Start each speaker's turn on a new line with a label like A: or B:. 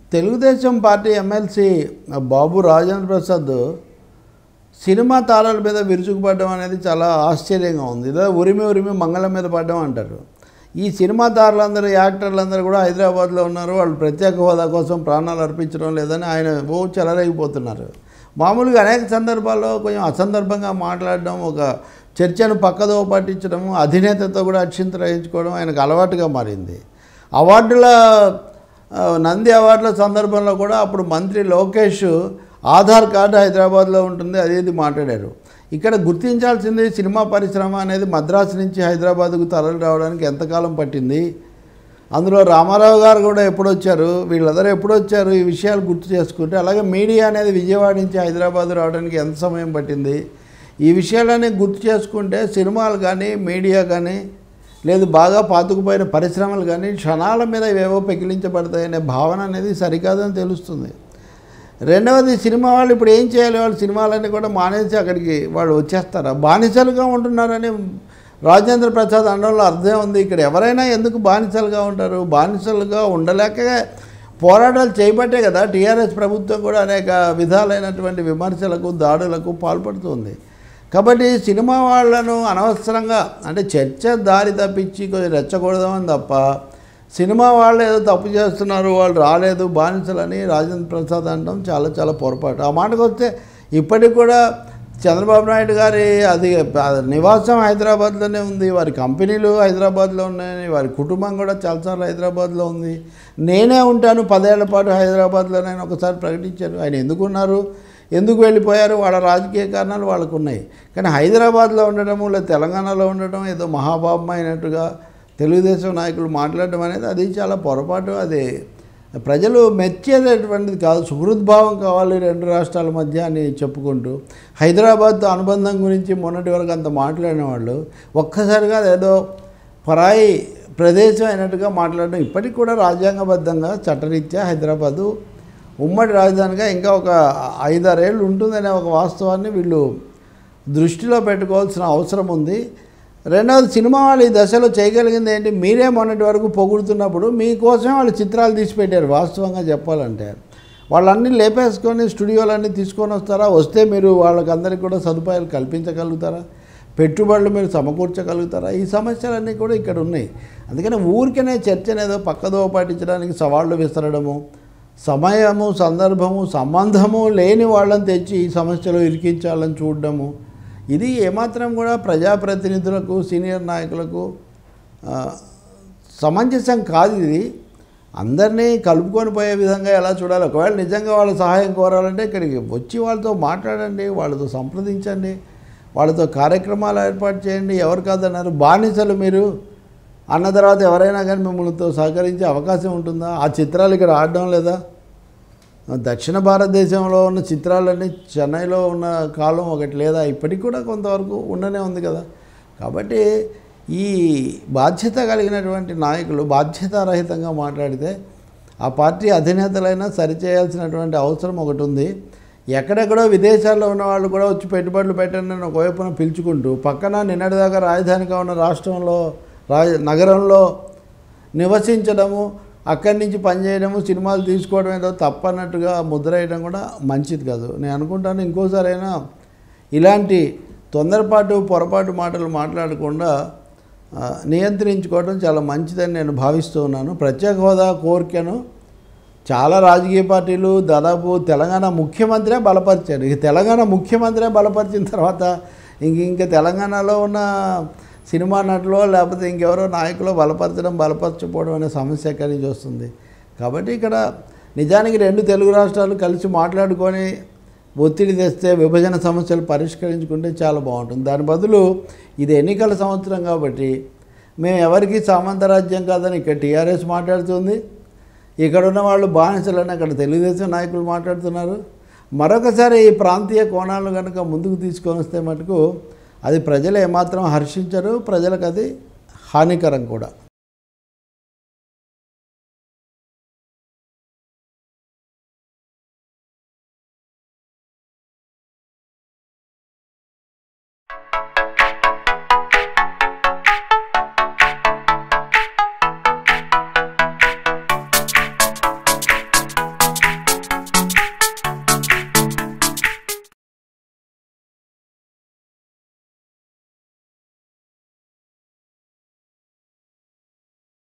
A: Telugu Desam party MLC Babu Rajendra Prasad cinema తాళాల మీద విరుచుకుపడడం అనేది చాలా ఆశ్చర్యంగా ఉంది లేదా ఉరిమి ఉరిమి మంగళం మీద పడడం అంటారు ఈ సినిమా తారలందరూ యాక్టర్లందరూ కూడా హైదరాబాద్లో ఉన్నారు వాళ్ళు ప్రత్యేక హోదా కోసం ప్రాణాలు అర్పించడం లేదని ఆయన ఓ చెలరేగిపోతున్నారు మామూలుగా అనేక సందర్భాల్లో కొంచెం అసందర్భంగా మాట్లాడడం ఒక చర్చను పక్కదో పట్టించడం అధినేతతో కూడా అక్షింత రహించుకోవడం ఆయనకు అలవాటుగా మారింది అవార్డుల ఆ, నంది అవార్డుల సందర్భంలో కూడా అప్పుడు మంత్రి లోకేష్ ఆధార్ కార్డు హైదరాబాద్లో ఉంటుంది అది ఇది మాట్లాడారు ఇక్కడ గుర్తించాల్సింది సినిమా పరిశ్రమ అనేది మద్రాసు నుంచి హైదరాబాద్కు తరలి రావడానికి ఎంతకాలం పట్టింది అందులో రామారావు గారు కూడా ఎప్పుడు వచ్చారు వీళ్ళందరూ ఎప్పుడు వచ్చారు ఈ విషయాలు గుర్తు చేసుకుంటే అలాగే మీడియా అనేది విజయవాడ నుంచి హైదరాబాద్ రావడానికి ఎంత సమయం పట్టింది ఈ విషయాలన్నీ గుర్తు చేసుకుంటే సినిమాలు కానీ మీడియా కానీ లేదు బాగా పాతుకుపోయిన పరిశ్రమలు కానీ క్షణాల మీద ఇవేవో పెకిలించబడతాయనే భావన అనేది సరికాదని తెలుస్తుంది రెండవది సినిమా వాళ్ళు ఇప్పుడు ఏం చేయాలి వాళ్ళు సినిమాలన్నీ కూడా మానేసి అక్కడికి వాళ్ళు వచ్చేస్తారా బానిసలుగా ఉంటున్నారని రాజేంద్ర ప్రసాద్ అనడంలో అర్థం ఉంది ఇక్కడ ఎవరైనా ఎందుకు బానిసలుగా ఉంటారు బానిసలుగా ఉండలేక పోరాటాలు చేయబట్టే కదా టీఆర్ఎస్ ప్రభుత్వం కూడా అనేక విధాలైనటువంటి విమర్శలకు దాడులకు పాల్పడుతుంది కాబట్టి సినిమా వాళ్ళను అనవసరంగా అంటే చర్చ దారి తప్పించి కొంచెం రెచ్చకూడదామని తప్ప సినిమా వాళ్ళు ఏదో తప్పు చేస్తున్నారు వాళ్ళు రాలేదు బానిసలని రాజేంద్ర ప్రసాద్ అనడం చాలా చాలా పొరపాటు ఆ మాటకు వస్తే ఇప్పటికి కూడా చంద్రబాబు నాయుడు గారి అది నివాసం హైదరాబాద్లోనే ఉంది వారి కంపెనీలు హైదరాబాద్లో ఉన్నాయి వారి కుటుంబం కూడా చాలాసార్లు హైదరాబాద్లో ఉంది నేనే ఉంటాను పదేళ్ల పాటు హైదరాబాద్లో నేను ఒకసారి ప్రకటించారు ఆయన ఎందుకున్నారు ఎందుకు వెళ్ళిపోయారు వాళ్ళ రాజకీయ కారణాలు వాళ్ళకు ఉన్నాయి కానీ హైదరాబాద్లో ఉండటము లేదా తెలంగాణలో ఉండటం ఏదో మహాపాపం అయినట్టుగా తెలుగుదేశం నాయకులు మాట్లాడడం అనేది అది చాలా పొరపాటు అది ప్రజలు మెచ్చేటటువంటిది కాదు సుహృద్భావం కావాలి రెండు రాష్ట్రాల మధ్య అని చెప్పుకుంటూ హైదరాబాద్తో అనుబంధం గురించి మొన్నటి వరకు అంత మాట్లాడిన వాళ్ళు ఒక్కసారిగా ఏదో పరాయి ప్రదేశం అయినట్టుగా మాట్లాడడం ఇప్పటికి కూడా రాజ్యాంగబద్ధంగా చట్టరీత్యా హైదరాబాదు ఉమ్మడి రాజధానిగా ఇంకా ఒక ఐదారేళ్ళు ఉంటుందనే ఒక వాస్తవాన్ని వీళ్ళు దృష్టిలో పెట్టుకోవాల్సిన అవసరం ఉంది రెండవది సినిమా వాళ్ళు ఈ దశలో చేయగలిగింది ఏంటి మీరే మొన్నటి వరకు పొగుడుతున్నప్పుడు మీకోసమే వాళ్ళు చిత్రాలు తీసి పెట్టారు వాస్తవంగా చెప్పాలంటే వాళ్ళన్నీ లేపేసుకొని స్టూడియోలన్నీ తీసుకొని వస్తారా వస్తే మీరు వాళ్ళకందరికీ కూడా సదుపాయాలు కల్పించగలుగుతారా పెట్టుబడులు మీరు సమకూర్చగలుగుతారా ఈ సమస్యలన్నీ కూడా ఇక్కడ ఉన్నాయి అందుకని ఊరికనే చర్చను ఏదో పక్కదో పాటించడానికి సవాళ్ళు విసరడము సమయము సందర్భము సంబంధము లేని వాళ్ళని తెచ్చి ఈ సమస్యలో ఇరికించాలని చూడడము ఇది ఏమాత్రం కూడా ప్రజాప్రతినిధులకు సీనియర్ నాయకులకు ఆ, సమంజసం కాదు ఇది అందరినీ కలుపుకొని పోయే విధంగా ఎలా చూడాలి ఒకవేళ నిజంగా వాళ్ళ సహాయం కోరాలంటే ఇక్కడికి వచ్చి వాళ్ళతో మాట్లాడండి వాళ్ళతో సంప్రదించండి వాళ్ళతో కార్యక్రమాలు ఏర్పాటు చేయండి ఎవరు కాదన్నారు బానిసలు మీరు అన్న తర్వాత ఎవరైనా కానీ మిమ్మల్నితో సహకరించే అవకాశం ఉంటుందా ఆ చిత్రాలు ఇక్కడ ఆడడం లేదా దక్షిణ భారతదేశంలో ఉన్న చిత్రాలన్నీ చెన్నైలో ఉన్న కాలం ఒకటి లేదా ఇప్పటికి కూడా కొంతవరకు ఉండనే ఉంది కదా కాబట్టి ఈ బాధ్యత కలిగినటువంటి నాయకులు బాధ్యతారహితంగా మాట్లాడితే ఆ పార్టీ అధినేతలైనా సరిచేయాల్సినటువంటి అవసరం ఒకటి ఉంది ఎక్కడెక్కడో విదేశాల్లో ఉన్న వాళ్ళు కూడా వచ్చి పెట్టుబడులు పెట్టండి అని ఒకవైపున పిలుచుకుంటూ పక్కన నిన్నటిదాకా రాజధానిగా ఉన్న రాష్ట్రంలో రాజ నగరంలో నివసించడము అక్కడి నుంచి పనిచేయడము సినిమాలు తీసుకోవడం ఏదో తప్పన్నట్టుగా ముద్ర వేయడం కూడా మంచిది కాదు నేను అనుకుంటాను ఇంకోసారైనా ఇలాంటి తొందరపాటు పొరపాటు మాటలు మాట్లాడకుండా ఆ, నియంత్రించుకోవడం చాలా మంచిదని నేను భావిస్తూ ఉన్నాను ప్రత్యేక హోదా కోరికను చాలా రాజకీయ పార్టీలు దాదాపు తెలంగాణ ముఖ్యమంత్రే బలపరిచారు ఇక తెలంగాణ ముఖ్యమంత్రే బలపరిచిన తర్వాత ఇంక ఇంకా తెలంగాణలో ఉన్న సినిమా నటులో లేకపోతే ఇంకెవరో నాయకులు బలపరచడం బలపరచకపోవడం అనే సమస్య ఎక్కడి నుంచి వస్తుంది కాబట్టి ఇక్కడ నిజానికి రెండు తెలుగు రాష్ట్రాలు కలిసి మాట్లాడుకొని ఒత్తిడి తెస్తే విభజన సమస్యలు పరిష్కరించుకుంటే చాలా బాగుంటుంది దాని బదులు ఇది ఎన్నికల సంవత్సరం కాబట్టి మేము ఎవరికి సామంతరాజ్యం కాదని ఇక్కడ టీఆర్ఎస్ మాట్లాడుతుంది ఇక్కడ ఉన్న వాళ్ళు బానిసలని అక్కడ తెలుగుదేశం నాయకులు మాట్లాడుతున్నారు మరొకసారి ఈ ప్రాంతీయ కోణాలను కనుక ముందుకు తీసుకొని వస్తే మటుకు అది ప్రజలు ఏమాత్రం హర్షించరు ప్రజలకు అది హానికరం కూడా